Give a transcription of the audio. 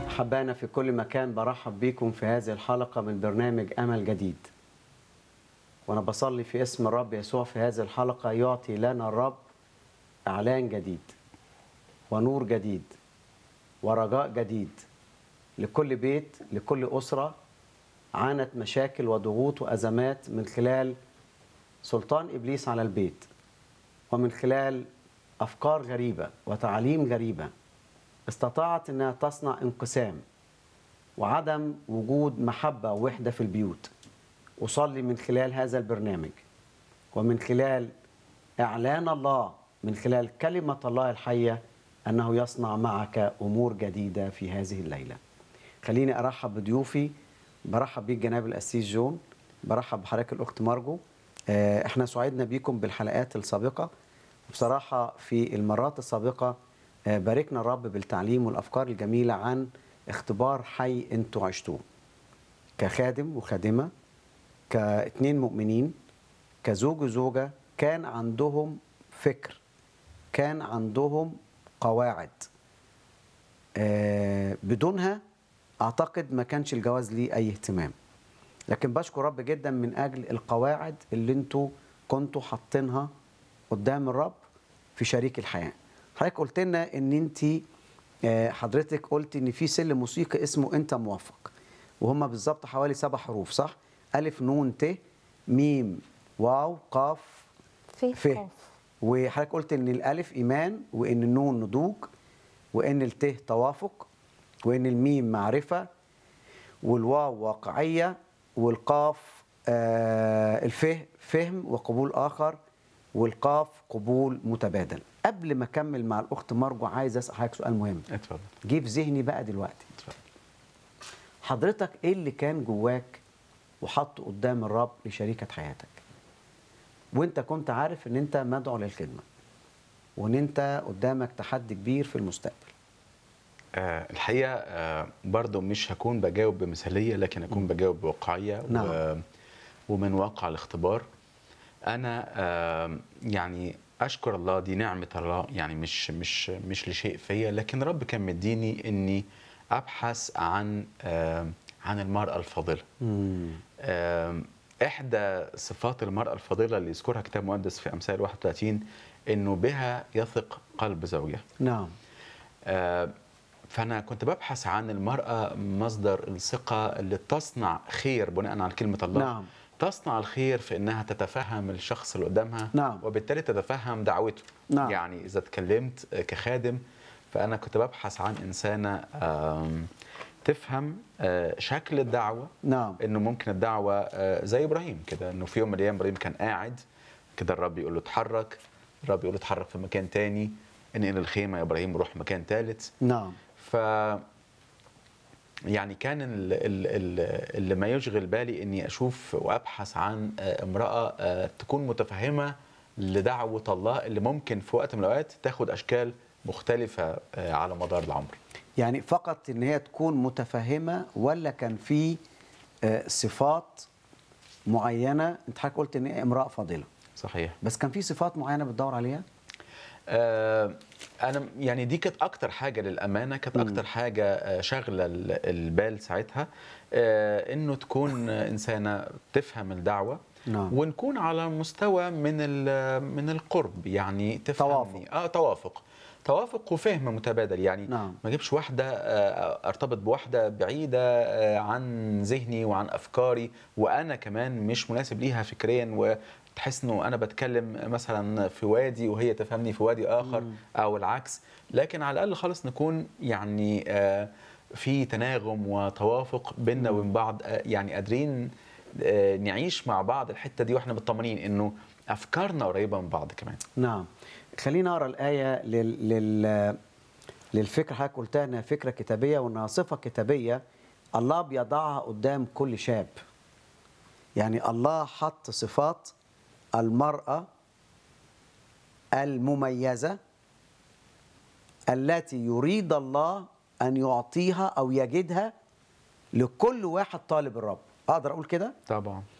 أحبائنا في كل مكان برحب بكم في هذه الحلقة من برنامج أمل جديد وأنا بصلي في اسم الرب يسوع في هذه الحلقة يعطي لنا الرب إعلان جديد ونور جديد ورجاء جديد لكل بيت لكل أسرة عانت مشاكل وضغوط وأزمات من خلال سلطان إبليس على البيت ومن خلال أفكار غريبة وتعاليم غريبة استطاعت أنها تصنع انقسام وعدم وجود محبة ووحدة في البيوت أصلي من خلال هذا البرنامج ومن خلال إعلان الله من خلال كلمة الله الحية أنه يصنع معك أمور جديدة في هذه الليلة خليني أرحب بضيوفي برحب بيك جناب الأسيس جون برحب بحضرتك الأخت مارجو آه، احنا سعدنا بيكم بالحلقات السابقة بصراحة في المرات السابقة آه، باركنا الرب بالتعليم والأفكار الجميلة عن اختبار حي انتوا عشتوه كخادم وخادمة كاتنين مؤمنين كزوج وزوجة كان عندهم فكر كان عندهم قواعد آه، بدونها أعتقد ما كانش الجواز ليه أي اهتمام لكن بشكر رب جدا من أجل القواعد اللي انتوا كنتوا حاطينها قدام الرب في شريك الحياة حضرتك قلت لنا ان انت آه، حضرتك قلت ان في سلم موسيقي اسمه انت موفق وهم بالظبط حوالي سبع حروف صح الف نون ت ميم واو قاف في ف قاف وحضرتك قلت ان الالف ايمان وان النون نضوج وان الت توافق وان الميم معرفه والواو واقعيه والقاف آه الف فهم وقبول اخر والقاف قبول متبادل قبل ما اكمل مع الاخت مرجو عايز اسال حضرتك سؤال مهم اتفضل جه في ذهني بقى دلوقتي اتفضل حضرتك ايه اللي كان جواك وحطه قدام الرب لشريكة حياتك وانت كنت عارف ان انت مدعو للخدمة وان انت قدامك تحدي كبير في المستقبل آه الحقيقه آه برضو مش هكون بجاوب بمثاليه لكن هكون بجاوب بواقعيه نعم. و ومن واقع الاختبار انا آه يعني اشكر الله دي نعمه الله يعني مش مش مش لشيء فيا لكن رب كان مديني اني ابحث عن آه عن المراه الفاضله مم. آم، احدى صفات المراه الفاضله اللي يذكرها كتاب مقدس في امثال 31 انه بها يثق قلب زوجها نعم آه، فانا كنت ببحث عن المراه مصدر الثقه اللي تصنع خير بناء على كلمه الله نعم. تصنع الخير في انها تتفهم الشخص اللي قدامها نعم. وبالتالي تتفهم دعوته نعم. يعني اذا اتكلمت آه، كخادم فانا كنت ببحث عن انسانه آم، تفهم آه، شكل الدعوه نعم انه ممكن الدعوه آه، زي ابراهيم كده انه في يوم من الايام ابراهيم كان قاعد كده الرب يقول له اتحرك الرب يقول له اتحرك في مكان تاني انقل الخيمه يا ابراهيم روح مكان ثالث نعم ف يعني كان ال- ال- ال- اللي ما يشغل بالي اني اشوف وابحث عن آه، امراه آه، تكون متفهمه لدعوه الله اللي ممكن في وقت من الاوقات تاخد اشكال مختلفه آه، على مدار العمر يعني فقط ان هي تكون متفهمة ولا كان في آه، صفات معينة انت حضرتك قلت ان هي امرأة فاضلة صحيح بس كان في صفات معينة بتدور عليها آه، انا يعني دي كانت اكتر حاجه للامانه كانت مم. اكتر حاجه آه، شاغله ال- البال ساعتها آه، انه تكون انسانه تفهم الدعوه نعم. ونكون على مستوى من ال- من القرب يعني تفهمني اه توافق توافق وفهم متبادل يعني نعم. ما اجيبش واحده آه، ارتبط بواحده بعيده آه، عن ذهني وعن افكاري وانا كمان مش مناسب ليها فكريا وتحس انه انا بتكلم مثلا في وادي وهي تفهمني في وادي اخر مم. او العكس لكن على الاقل خالص نكون يعني آه، في تناغم وتوافق بيننا وبين بعض آه، يعني قادرين آه، نعيش مع بعض الحته دي واحنا مطمنين انه افكارنا قريبه من بعض كمان نعم خلينا اقرا الايه لل... لل... للفكره حضرتك قلتها انها فكره كتابيه وانها صفه كتابيه الله بيضعها قدام كل شاب يعني الله حط صفات المراه المميزه التي يريد الله ان يعطيها او يجدها لكل واحد طالب الرب اقدر اقول كده طبعا